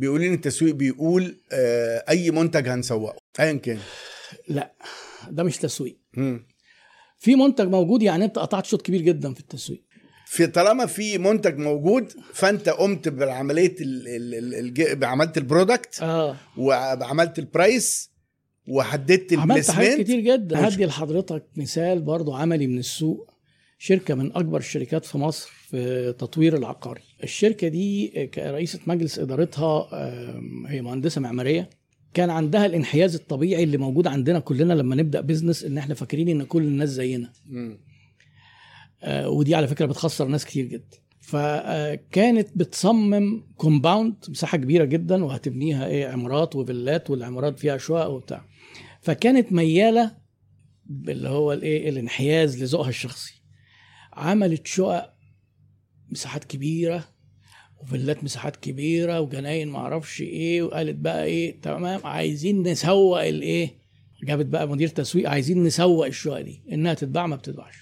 بيقولوا لي التسويق بيقول آه اي منتج هنسوقه ايا كان لا ده مش تسويق مم. في منتج موجود يعني انت قطعت شوط كبير جدا في التسويق في طالما في منتج موجود فانت قمت بعمليه ال ال ال الج- عملت البرودكت اه وعملت البرايس وحددت عملت حاجات البليسمنت كتير جدا ماشي. هدي لحضرتك مثال برضو عملي من السوق شركة من أكبر الشركات في مصر في تطوير العقاري الشركة دي كرئيسة مجلس إدارتها آم، هي مهندسة معمارية كان عندها الانحياز الطبيعي اللي موجود عندنا كلنا لما نبدأ بيزنس إن إحنا فاكرين إن كل الناس زينا مم. آه، ودي على فكره بتخسر ناس كتير جدا فكانت بتصمم كومباوند مساحه كبيره جدا وهتبنيها ايه عمارات وفيلات والعمارات فيها شقق وبتاع فكانت مياله اللي هو الايه الانحياز لذوقها الشخصي عملت شقق مساحات كبيره وفيلات مساحات كبيره وجناين معرفش ايه وقالت بقى ايه تمام عايزين نسوق الايه جابت بقى مدير تسويق عايزين نسوق الشقق دي انها تتباع ما بتتباعش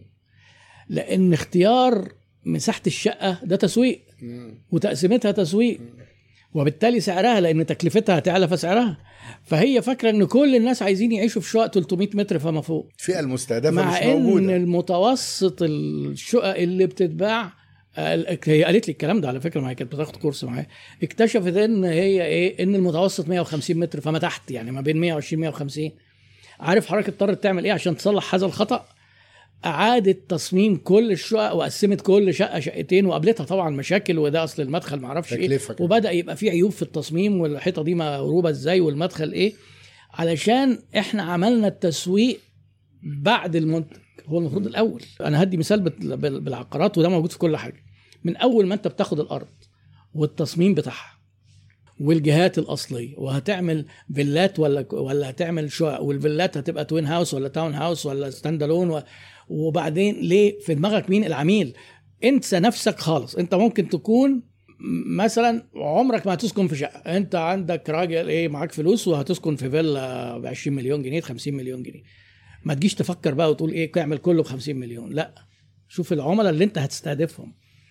لان اختيار مساحه الشقه ده تسويق مم. وتقسيمتها تسويق وبالتالي سعرها لان تكلفتها هتعلى فسعرها فهي فاكره ان كل الناس عايزين يعيشوا في شقق 300 متر فما فوق الفئه المستهدفه مع مش ان موجوده المتوسط الشقق اللي بتتباع آه، هي قالت لي الكلام ده على فكره ما هي كانت بتاخد كورس معايا اكتشفت ان هي ايه ان المتوسط 150 متر فما تحت يعني ما بين 120 150 عارف حضرتك اضطرت تعمل ايه عشان تصلح هذا الخطا اعادت تصميم كل الشقق وقسمت كل شقه شقتين وقابلتها طبعا مشاكل وده اصل المدخل معرفش ايه تكلفة كمان. وبدا يبقى في عيوب في التصميم والحيطه دي مقروبه ازاي والمدخل ايه علشان احنا عملنا التسويق بعد المنتج هو المفروض الاول انا هدي مثال بال- بال- بالعقارات وده موجود في كل حاجه من اول ما انت بتاخد الارض والتصميم بتاعها والجهات الاصليه وهتعمل فيلات ولا ولا هتعمل شقق والفيلات هتبقى توين هاوس ولا تاون هاوس ولا ستاند الون و... وبعدين ليه في دماغك مين العميل انسى نفسك خالص انت ممكن تكون مثلا عمرك ما هتسكن في شقه انت عندك راجل ايه معاك فلوس وهتسكن في فيلا ب 20 مليون جنيه 50 مليون جنيه ما تجيش تفكر بقى وتقول ايه تعمل كله ب 50 مليون لا شوف العملاء اللي انت هتستهدفهم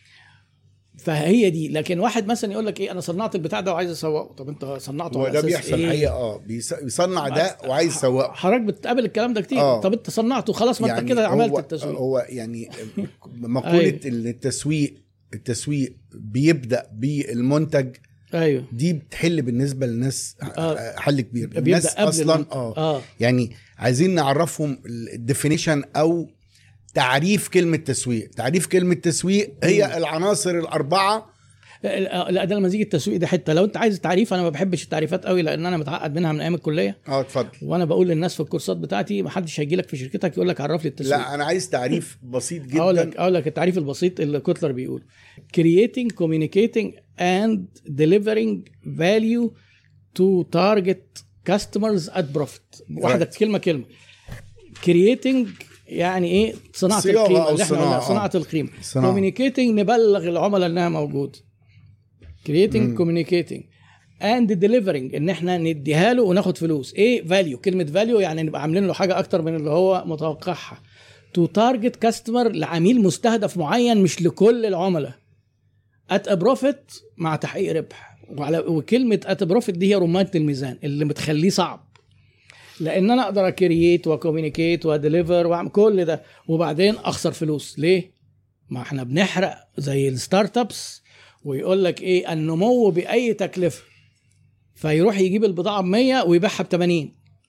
فهي دي لكن واحد مثلا يقول لك ايه انا صنعت البتاع ده وعايز اسوقه طب انت صنعته هو على ده أساس بيحصل إيه؟ حقيقه اه بيص- بيصنع ده وعايز يسوقه حضرتك بتقابل الكلام ده كتير آه. طب انت صنعته خلاص ما انت كده هو عملت التسويق هو يعني مقوله أيوة. ان التسويق التسويق بيبدا بالمنتج ايوه دي بتحل بالنسبه للناس آه. حل كبير بيبدا الناس قبل اصلا المنتج. اه اه يعني عايزين نعرفهم الديفينيشن او تعريف كلمه تسويق تعريف كلمه تسويق هي العناصر الاربعه لا لا، ده المزيج التسويقي ده حته لو انت عايز تعريف انا ما بحبش التعريفات قوي لان انا متعقد منها من ايام الكليه اه اتفضل وانا بقول للناس في الكورسات بتاعتي ما حدش هيجي لك في شركتك يقول لك عرف لي التسويق لا انا عايز تعريف بسيط اقول لك جدا اقول لك التعريف البسيط اللي كوتلر بيقول creating communicating and delivering value to target customers at profit واحده Right. كلمه كلمه creating يعني ايه صناعه صياغة القيمه أو اللي احنا صناعة، قلنا صناعه آه. القيمه صناعة. communicating نبلغ العملاء انها موجود creating مم. communicating and delivering ان احنا نديها له وناخد فلوس ايه فاليو كلمه فاليو يعني نبقى عاملين له حاجه اكتر من اللي هو متوقعها تو تارجت كاستمر لعميل مستهدف معين مش لكل العملاء ات بروفيت مع تحقيق ربح وعلى وكلمه ات بروفيت دي هي رمانه الميزان اللي بتخليه صعب لان انا اقدر اكرييت وكوميونيكيت واديليفر واعمل كل ده وبعدين اخسر فلوس ليه ما احنا بنحرق زي الستارت ابس ويقول لك ايه النمو باي تكلفه فيروح يجيب البضاعه ب 100 ويبيعها ب 80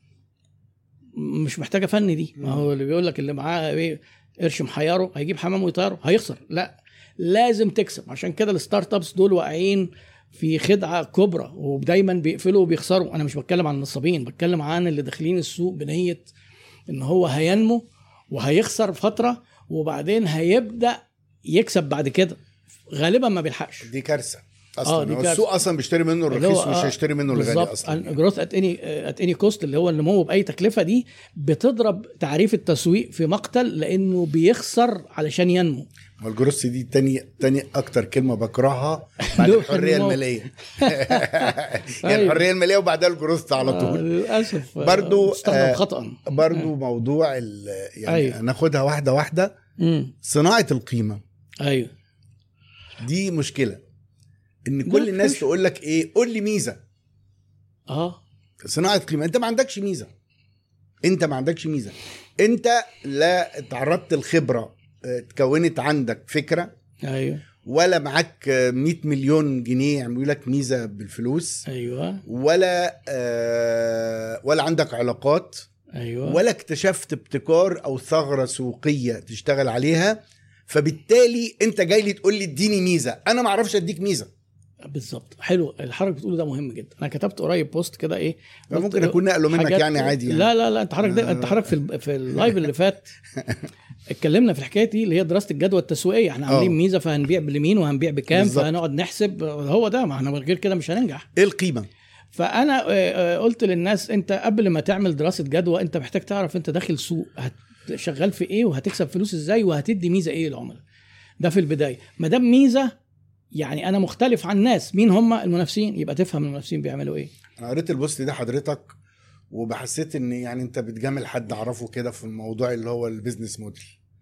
مش محتاجه فن دي ما هو اللي بيقول لك اللي معاه ايه قرش محيره هيجيب حمام ويطيره هيخسر لا لازم تكسب عشان كده الستارت ابس دول واقعين في خدعه كبرى ودايما بيقفلوا وبيخسروا انا مش بتكلم عن النصابين بتكلم عن اللي داخلين السوق بنيه ان هو هينمو وهيخسر فتره وبعدين هيبدا يكسب بعد كده غالبا ما بيلحقش دي كارثه آه، اصلا دي هو كارثة. السوق اصلا بيشتري منه اللي هو الرخيص مش آه، هيشتري منه الغالي اصلا الجروث ات اني ات اني كوست اللي هو النمو باي تكلفه دي بتضرب تعريف التسويق في مقتل لانه بيخسر علشان ينمو ما الجروس دي تاني تاني اكتر كلمه بكرهها بعد دول الحريه النمو. الماليه يعني أيوة. الحريه الماليه وبعدها الجروس على آه، طول للاسف آه، برضو، استخدم آه، خطا برضو موضوع ال- يعني أيوة. ناخدها واحده واحده امم صناعه القيمه ايوه دي مشكله ان لا، كل الناس مش- تقول لك ايه قول لي ميزه اه صناعه قيمه انت ما عندكش ميزه انت ما عندكش ميزه انت لا تعرضت الخبره اه، اتكونت عندك فكره ايوه ولا معاك اه، 100 مليون جنيه يعملوا لك ميزه بالفلوس ايوه ولا آه ولا عندك علاقات ايوه ولا اكتشفت ابتكار او ثغره سوقيه تشتغل عليها فبالتالي انت جاي لي تقول لي اديني ميزه انا ما اعرفش اديك ميزه بالظبط حلو الحركه بتقوله ده مهم جدا انا كتبت قريب بوست كده ايه قلت ممكن اكون نقله منك حاجات- يعني عادي يعني لا لا لا انت حضرتك ده انت حضرتك في ال- في اللايف اللي فات اتكلمنا في الحكايه دي اللي هي دراسه الجدوى التسويقيه احنا عاملين اه. ميزه فهنبيع باليمين وهنبيع بكام بالظبط. فهنقعد نحسب هو ده ما احنا من غير كده مش هننجح ايه القيمه فانا آه، آه، قلت للناس انت قبل ما تعمل دراسه جدوى انت محتاج تعرف انت داخل سوق هت- شغال في ايه وهتكسب فلوس ازاي وهتدي ميزه ايه للعملاء ده في البدايه ما دام ميزه يعني انا مختلف عن الناس مين هم المنافسين يبقى تفهم المنافسين بيعملوا ايه انا قريت البوست ده حضرتك وبحسيت ان يعني انت بتجامل حد اعرفه كده في الموضوع اللي هو البيزنس موديل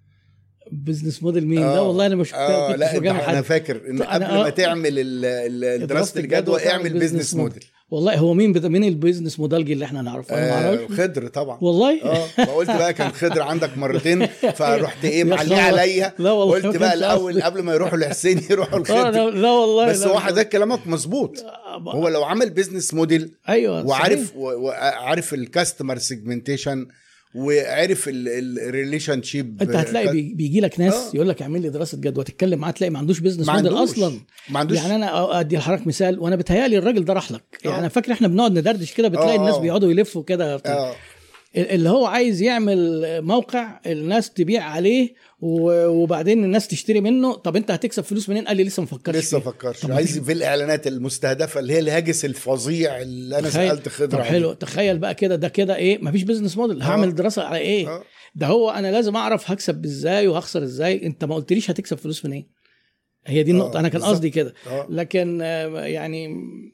بزنس موديل مين آه. لا والله انا مش اه كنتش لا انت بجامل انا حد فاكر ان أنا قبل ما آه. تعمل ال- ال- دراسه دراسة الجدوى الجدوى اعمل تعمل بيزنس business model. موديل والله هو مين بتا... مين البيزنس موديل اللي احنا نعرفه انا ما آه اعرفش خضر طبعا والله اه فقلت بقى كان خضر عندك مرتين فرحت ايه يا معليه خبر. عليا لا والله قلت ما بقى كانش الاول قصدي. قبل ما يروحوا لحسين يروحوا اه الخضر لا, لا والله بس لا هو حضرتك كلامك مظبوط هو لو عمل بيزنس موديل ايوه وعارف صحيح. و- وعارف الكاستمر سيجمنتيشن وعارف الريليشن شيب انت هتلاقي بي- بيجي لك ناس آه. يقول لك اعمل لي دراسه جدوى تتكلم معاه تلاقي ما عندوش بيزنس ما موديل عندوش اصلا ما عندوش يعني انا ادي لحضرتك مثال وانا بتهيالي الراجل ده راح لك يعني آه. انا فاكر احنا بنقعد ندردش كده بتلاقي آه، الناس آه. بيقعدوا يلفوا كده اه اللي هو عايز يعمل موقع الناس تبيع عليه و- وبعدين الناس تشتري منه طب انت هتكسب فلوس منين قال لي لسه ما فكرتش لسه فيها. فكرش طب ما عايز تيجي- في الاعلانات المستهدفه اللي هي الهاجس الفظيع اللي انا تخيل. سالت خضر طب عليه. حلو تخيل بقى كده ده كده ايه مفيش بيزنس موديل هعمل دراسه على ايه آه. ده هو انا لازم اعرف هكسب ازاي وهخسر ازاي انت ما قلتليش هتكسب فلوس منين هي دي النقطه آه، انا كان بالظبط. قصدي كده آه. لكن آه، يعني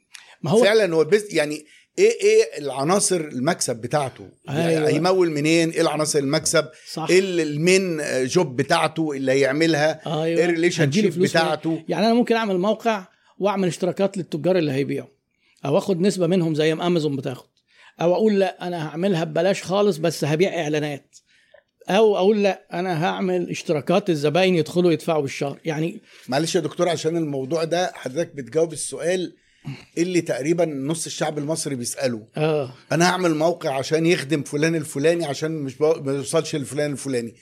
ما هو فعلا هو البيز يعني ايه ايه العناصر المكسب بتاعته أيوة. هيمول منين ايه العناصر المكسب صح ايه ال- المين جوب بتاعته اللي هيعملها ايوه ايه الريليشن هتجيلي شيب فلوس منين؟ بتاعته يعني انا ممكن اعمل موقع واعمل اشتراكات للتجار اللي هيبيعوا او اخد نسبه منهم زي ما امازون بتاخد او اقول لا انا هعملها ببلاش خالص بس هبيع اعلانات او اقول لا انا هعمل اشتراكات الزباين يدخلوا يدفعوا بالشهر يعني معلش يا دكتور عشان الموضوع ده حضرتك بتجاوب السؤال اللي تقريبا نص الشعب المصري بيساله اه انا هعمل موقع عشان يخدم فلان الفلاني عشان مش بق- ما يوصلش لفلان الفلاني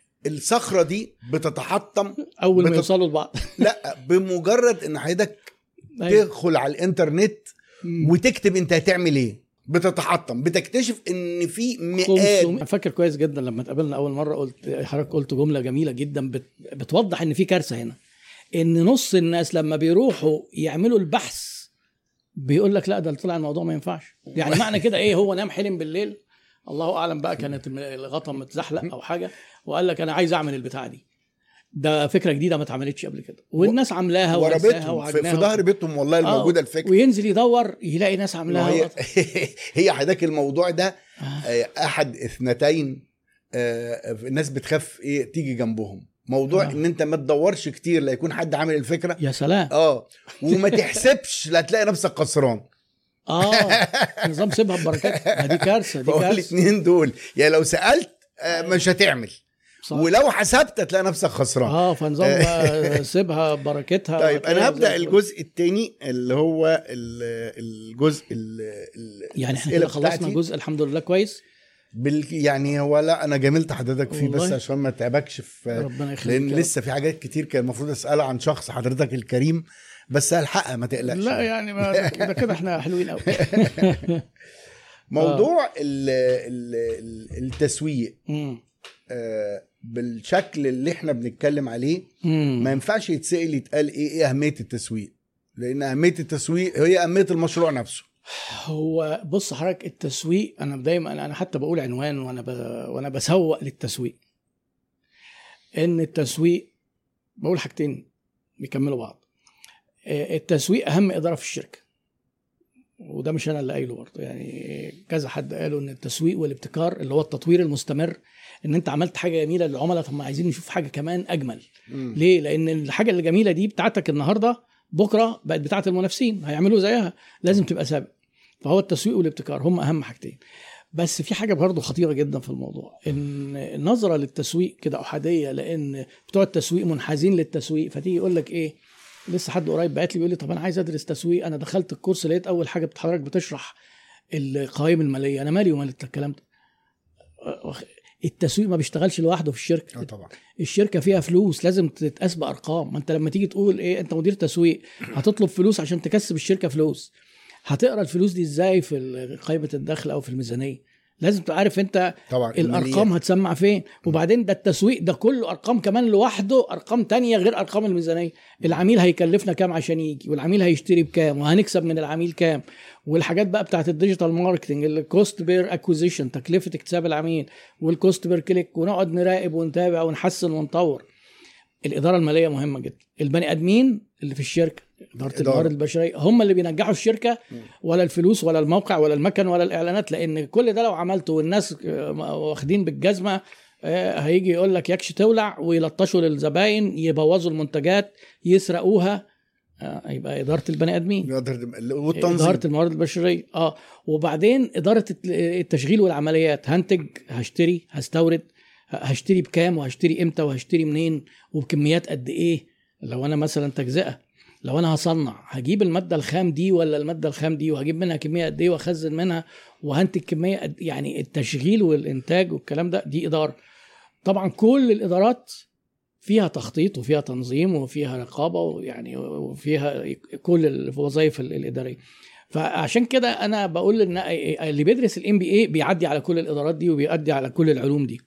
الصخره دي بتتحطم اول ما بت- يوصلوا لبعض لا بمجرد ان حضرتك أيوة. تدخل على الانترنت مم. وتكتب انت هتعمل ايه بتتحطم بتكتشف ان في مئات خمسمية. فاكر كويس جدا لما اتقابلنا اول مره قلت حضرتك قلت جمله جميله جدا بت... بتوضح ان في كارثه هنا ان نص الناس لما بيروحوا يعملوا البحث بيقول لك لا ده طلع الموضوع ما ينفعش يعني معنى كده ايه هو نام حلم بالليل الله اعلم بقى كانت الغطا متزحلق او حاجه وقال لك انا عايز اعمل البتاعه دي ده فكره جديده ما اتعملتش قبل كده والناس عاملاها ورثاها وربطهم في, في وعجناها ظهر بيتهم والله آه، الموجوده الفكره وينزل يدور يلاقي ناس ما عاملاها هي وقت- هي حضرتك الموضوع ده آه. آه، احد اثنتين آه، الناس بتخاف ايه تيجي جنبهم موضوع آه. ان انت ما تدورش كتير لا يكون حد عامل الفكره يا سلام اه وما تحسبش لا تلاقي نفسك خسران اه نظام سيبها ببركتها ما دي كارثه دي فهو كارثه الاثنين دول يعني لو سالت آه، مش هتعمل صح. ولو حسبت هتلاقي نفسك خسران اه فنظام بقى سيبها ببركتها طيب وهتلاقيها انا هبدا زي الفل. الجزء الثاني اللي هو ال- الجزء ال- ال- يعني احنا الأسئلة كده خلصنا بتاعتي. جزء الحمد لله كويس بال يعني هو لا انا جاملت حضرتك فيه بس والله. عشان ما تعبكش في ربنا يخليك لان يا رب. لسه في حاجات كتير كان المفروض اسالها عن شخص حضرتك الكريم بس هلحقها ما تقلقش لا يعني ما ده ده كده احنا حلوين قوي موضوع ال ال ال التسويق مم. آه، بالشكل اللي احنا بنتكلم عليه مم. ما ينفعش يتسال يتقال ايه ايه اهميه التسويق لان اهميه التسويق هي اهميه المشروع نفسه هو بص حضرتك التسويق انا دايما انا حتى بقول عنوان وانا ب... وانا بسوق للتسويق ان التسويق بقول حاجتين بيكملوا بعض آه، التسويق اهم اداره في الشركه وده مش انا اللي قايله برضه يعني كذا حد قالوا ان التسويق والابتكار اللي هو التطوير المستمر ان انت عملت حاجه جميله للعملاء طب ما عايزين نشوف حاجه كمان اجمل مم. ليه؟ لان الحاجه الجميله دي بتاعتك النهارده بكره بقت بتاعه المنافسين هيعملوا زيها لازم تبقى سابق فهو التسويق والابتكار هم اهم حاجتين بس في حاجه برضه خطيره جدا في الموضوع ان النظره للتسويق كده احاديه لان بتوع التسويق منحازين للتسويق فتيجي يقول لك ايه لسه حد قريب بعت لي بيقول لي طب انا عايز ادرس تسويق انا دخلت الكورس لقيت اول حاجه حضرتك بتشرح القوائم الماليه انا مالي ومال الكلام ده التسويق ما بيشتغلش لوحده في الشركه اه طبعا الشركه فيها فلوس لازم تتقاس بارقام ما انت لما تيجي تقول ايه انت مدير تسويق هتطلب فلوس عشان تكسب الشركه فلوس هتقرا الفلوس دي ازاي في قائمه الدخل او في الميزانيه لازم تعرف انت طبعا الارقام هتسمع فين وبعدين ده التسويق ده كله ارقام كمان لوحده ارقام تانية غير ارقام الميزانيه العميل هيكلفنا كام عشان يجي والعميل هيشتري بكام وهنكسب من العميل كام والحاجات بقى بتاعت الديجيتال ماركتنج الكوست بير اكوزيشن تكلفه اكتساب العميل والكوست بير كليك ونقعد نراقب ونتابع ونحسن ونطور الاداره الماليه مهمه جدا البني ادمين اللي في الشركه اداره الموارد البشريه هم اللي بينجحوا الشركه ولا الفلوس ولا الموقع ولا المكن ولا الاعلانات لان كل ده لو عملته والناس واخدين بالجزمه هيجي يقول لك يكش تولع ويلطشوا للزباين يبوظوا المنتجات يسرقوها يبقى اداره البني ادمين والتنظيم اداره الموارد البشريه اه وبعدين اداره التشغيل والعمليات هنتج هشتري هستورد هشتري بكام وهشتري امتى وهشتري منين وبكميات قد ايه لو انا مثلا تجزئه لو انا هصنع هجيب الماده الخام دي ولا الماده الخام دي وهجيب منها كميه قد ايه واخزن منها وهنتج كميه قد يعني التشغيل والانتاج والكلام ده دي اداره طبعا كل الادارات فيها تخطيط وفيها تنظيم وفيها رقابه ويعني وفيها كل الوظائف الاداريه فعشان كده انا بقول ان اللي بيدرس الام بي اي بيعدي على كل الادارات دي وبيعدي على كل العلوم دي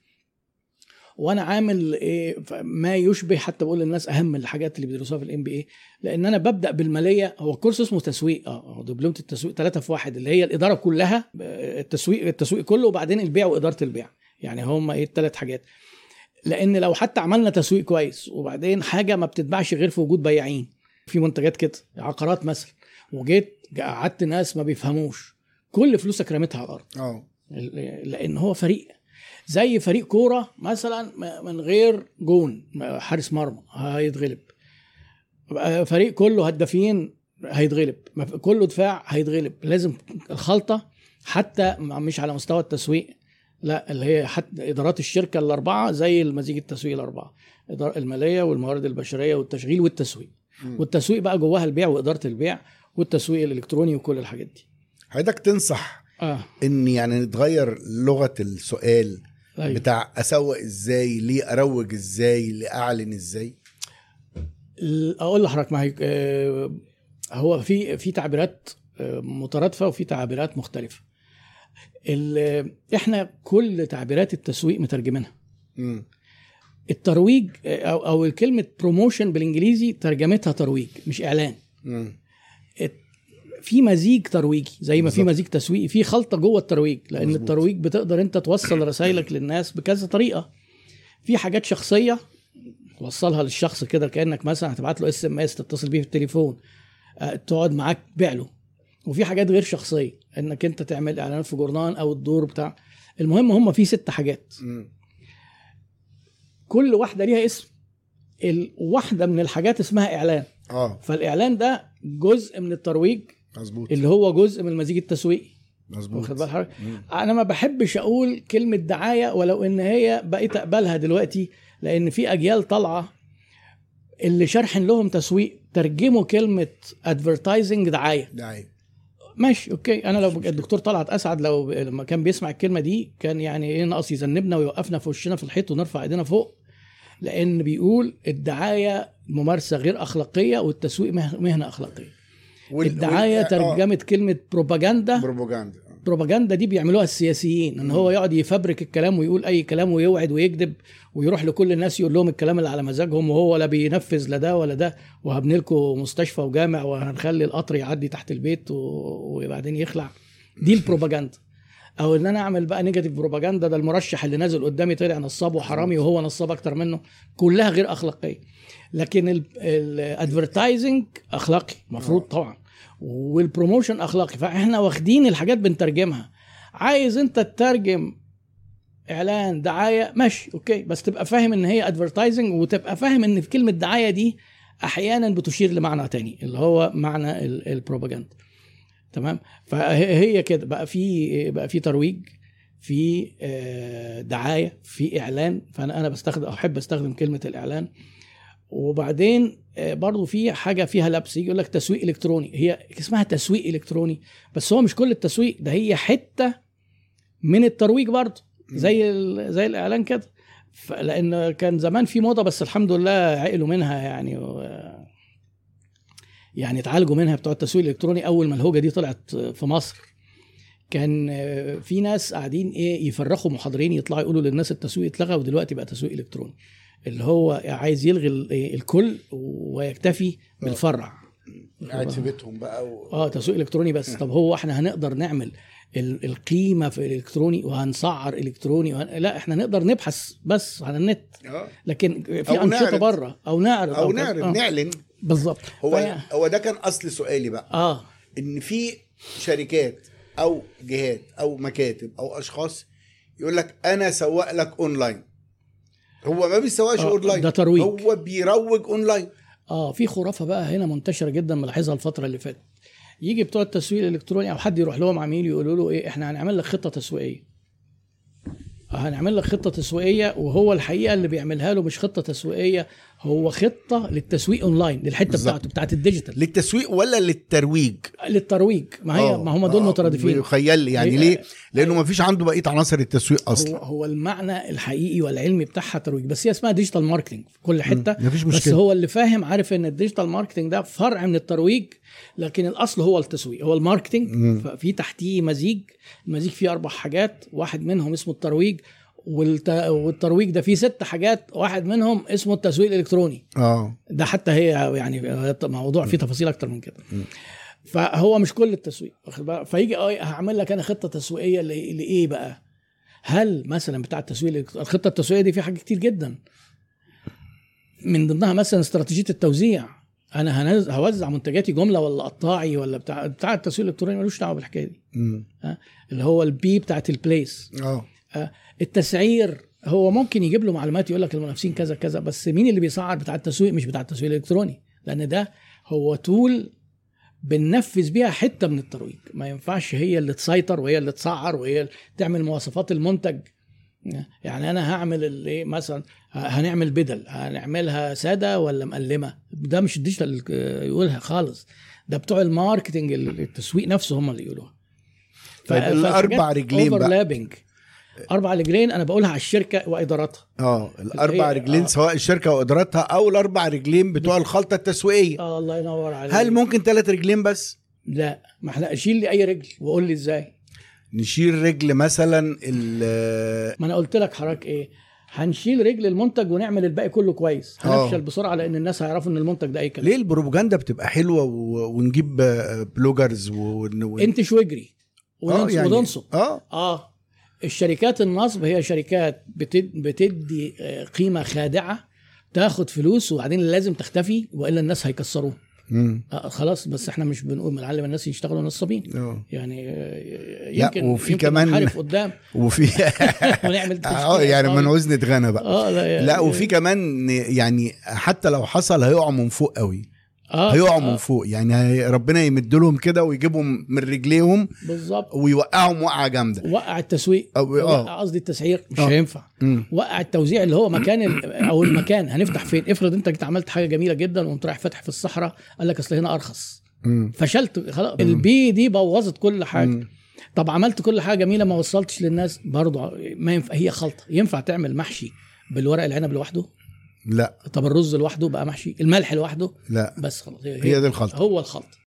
وانا عامل إيه ما يشبه حتى بقول للناس اهم الحاجات اللي بيدرسوها في الام بي اي لان انا ببدا بالماليه هو كورس اسمه تسويق اه دبلومه التسويق ثلاثه في واحد اللي هي الاداره كلها التسويق التسويق كله وبعدين البيع واداره البيع يعني هم ايه الثلاث حاجات لان لو حتى عملنا تسويق كويس وبعدين حاجه ما بتتباعش غير في وجود بياعين في منتجات كده عقارات مثلا وجيت قعدت ناس ما بيفهموش كل فلوسك رميتها على الارض اه لان هو فريق زي فريق كوره مثلا من غير جون حارس مرمى هيتغلب فريق كله هدافين هيتغلب كله دفاع هيتغلب لازم الخلطه حتى مش على مستوى التسويق لا اللي هي حتى ادارات الشركه الاربعه زي المزيج التسويق الاربعه الاداره الماليه والموارد البشريه والتشغيل والتسويق والتسويق بقى جواها البيع واداره البيع والتسويق الالكتروني وكل الحاجات دي حضرتك تنصح اه ان يعني نتغير لغه السؤال أيوة. بتاع اسوق ازاي ليه اروج ازاي ليه اعلن ازاي اقول لحضرتك ما هي آه، هو في في تعبيرات آه، مترادفه وفي تعبيرات مختلفه ال- احنا كل تعبيرات التسويق مترجمينها مم. الترويج آه، او او كلمه بروموشن بالانجليزي ترجمتها ترويج مش اعلان مم. في مزيج ترويجي زي ما في بالظبط. مزيج تسويقي في خلطه جوه الترويج لان مظبوط. الترويج بتقدر انت توصل رسائلك للناس بكذا طريقه في حاجات شخصيه توصلها للشخص كده كانك مثلا هتبعت له اس ام اس تتصل بيه في التليفون آه، تقعد معاك تبيع له وفي حاجات غير شخصيه انك انت تعمل اعلانات في جورنال او الدور بتاع المهم هم في ست حاجات مم. كل واحده ليها اسم الواحده من الحاجات اسمها اعلان اه فالاعلان ده جزء من الترويج مظبوط اللي هو جزء من المزيج التسويقي مظبوط واخد بال حضرتك مم. انا ما بحبش اقول كلمه دعايه ولو ان هي بقيت اقبلها دلوقتي لان في اجيال طالعه اللي شرحن لهم تسويق ترجموا كلمه ادفرتايزنج دعايه دعاية ماشي اوكي انا لو الدكتور طلعت اسعد لو لما كان بيسمع الكلمه دي كان يعني ايه ناقص يذنبنا ويوقفنا في وشنا في الحيط ونرفع ايدينا فوق لان بيقول الدعايه ممارسه غير اخلاقيه والتسويق مه- مهنه اخلاقيه وال- الدعايه وال- آه، ترجمت كلمه بروباجندا بروباجندا آه. بروباجندا دي بيعملوها السياسيين ان هو يقعد يفبرك الكلام ويقول اي كلام ويوعد ويكذب ويروح لكل الناس يقول لهم الكلام اللي على مزاجهم وهو لا بينفذ لا ده ولا ده وهبني لكم مستشفى وجامع وهنخلي القطر يعدي تحت البيت و... وبعدين يخلع دي البروباجندا او ان انا اعمل بقى نيجاتيف بروباجندا ده المرشح اللي نازل قدامي طلع نصاب وحرامي وهو نصاب اكتر منه كلها غير اخلاقيه لكن الادفرتايزنج اخلاقي المفروض طبعا والبروموشن اخلاقي فاحنا واخدين الحاجات بنترجمها عايز انت تترجم اعلان دعايه ماشي اوكي بس تبقى فاهم ان هي ادفرتايزنج وتبقى فاهم ان في كلمه دعايه دي احيانا بتشير لمعنى تاني اللي هو معنى ال- البروباجندا تمام فهي كده بقى في بقى في ترويج في آه، دعايه في اعلان فانا انا بستخدم احب استخدم كلمه الاعلان وبعدين آه، برضو في حاجه فيها لبس يجي يقول لك تسويق الكتروني هي اسمها تسويق الكتروني بس هو مش كل التسويق ده هي حته من الترويج برضو زي ال- زي الاعلان كده ف- لان كان زمان في موضه بس الحمد لله عقلوا منها يعني و... يعني اتعالجوا منها بتوع التسويق الالكتروني اول ما الهوجه دي طلعت في مصر كان آه، في ناس قاعدين ايه يفرخوا محاضرين يطلعوا يقولوا للناس التسويق اتلغى ودلوقتي بقى تسويق الكتروني اللي هو عايز يلغي ال- إيه، الكل ويكتفي بالفرع قاعد في بيتهم بقى و... اه تسويق الكتروني بس طب هو احنا هنقدر نعمل ال- القيمه في الالكتروني وهنسعر الكتروني وهن... لا احنا نقدر نبحث بس على النت آه. لكن في أو انشطه نعرض. بره او نعرض او كذا. نعرض آه. نعلن بالظبط هو فهي- هو ده كان اصل سؤالي بقى اه ان في شركات او جهات او مكاتب او اشخاص يقول لك انا اسوق لك اونلاين هو ما بيسوقش آه، اونلاين ده ترويج. هو بيروج اونلاين اه في خرافه بقى هنا منتشره جدا ملاحظها الفتره اللي فاتت يجي بتوع التسويق الالكتروني او حد يروح لهم عميل يقولوا له ايه احنا هنعمل لك خطه تسويقيه هنعمل لك خطه تسويقيه وهو الحقيقه اللي بيعملها له مش خطه تسويقيه هو خطه للتسويق اونلاين للحته بالظبط. بتاعته بتاعت الديجيتال للتسويق ولا للترويج للترويج ما هي آه، ما هم دول آه، مترادفين بيخيل لي يعني هي- ليه لانه ما فيش عنده بقيه عناصر التسويق هو اصلا هو المعنى الحقيقي والعلمي بتاعها ترويج بس هي اسمها ديجيتال ماركتنج في كل حته مفيش بس مشكله هو اللي فاهم عارف ان الديجيتال ماركتنج ده فرع من الترويج لكن الاصل هو التسويق هو الماركتنج مم. ففي تحتيه مزيج المزيج فيه اربع حاجات واحد منهم اسمه الترويج والت... والترويج ده فيه ست حاجات واحد منهم اسمه التسويق الالكتروني اه ده حتى هي يعني موضوع فيه تفاصيل اكتر من كده فهو مش كل التسويق واخد بالك؟ فيجي اه هعمل لك انا خطه تسويقيه ل- لايه بقى هل مثلا بتاع التسويق الإلكتروني- الخطه التسويقيه دي في حاجات كتير جدا من ضمنها مثلا استراتيجيه التوزيع انا هنز... هوزع منتجاتي جمله ولا قطاعي ولا بتاع بتاع التسويق الالكتروني ملوش دعوه بالحكايه دي مم. اللي هو البي بتاعت البليس اه التسعير هو ممكن يجيب له معلومات يقول لك المنافسين كذا كذا بس مين اللي بيسعر بتاع التسويق مش بتاع التسويق الالكتروني لان ده هو تول بننفذ بيها حته من الترويج ما ينفعش هي اللي تسيطر وهي اللي تسعر وهي اللي تعمل مواصفات المنتج يعني انا هعمل الايه مثلا هنعمل بدل هنعملها ساده ولا مقلمه ده مش الديجيتال يقولها خالص ده بتوع الماركتنج التسويق نفسه هم اللي يقولوها طيب الأربع رجلين بقى. اوفرلابنج اربع رجلين انا بقولها على الشركه وادارتها اه الاربع هي- رجلين آه. سواء الشركه وادارتها او الاربع رجلين بتوع الخلطه التسويقيه آه الله ينور عليك هل ممكن ثلاث رجلين بس لا ما احنا اشيل لي اي رجل وقول لي ازاي نشيل رجل مثلا ال ما انا قلت لك حضرتك ايه هنشيل رجل المنتج ونعمل الباقي كله كويس آه. هنفشل بسرعه لان الناس هيعرفوا ان المنتج ده اي كلام ليه البروباجندا بتبقى حلوه و... ونجيب آه، بلوجرز و... و... انتش واجري آه، وننصب يعني- وننصب اه اه الشركات النصب هي شركات بتد... بتدي آه، قيمه خادعه تاخد فلوس وبعدين لازم تختفي والا الناس هيكسروه مم. آه خلاص بس احنا مش بنقول بنعلم الناس يشتغلوا نصابين اه يعني آه، لا، يمكن وفي يمكن كمان- ننحرف قدام وفي ونعمل اه تشكيل يعني عصابي. من عاوز نتغنى بقى اه لا يعني لا وفي كمان يعني حتى لو حصل هيقعوا من فوق قوي اه هيقعوا من آه فوق يعني هي ربنا يمد لهم كده ويجيبهم من رجليهم بالظبط ويوقعهم وقعه جامده وقع التسويق أو- آه. وقع قصدي التسعير مش آه. هينفع مم. وقع التوزيع اللي هو مكان ال- او المكان هنفتح فين افرض انت جيت عملت حاجه جميله جدا وقمت رايح فاتح في الصحراء قال لك اصل هنا ارخص مم. فشلت خلاص البي دي بوظت كل حاجه مم. طب عملت كل حاجه جميله ما وصلتش للناس برضه ما ينفع هي خلطه ينفع تعمل محشي بالورق العنب لوحده لا طب الرز لوحده بقى محشي الملح لوحده لا بس خلاص هي دي الخلطه هو الخلط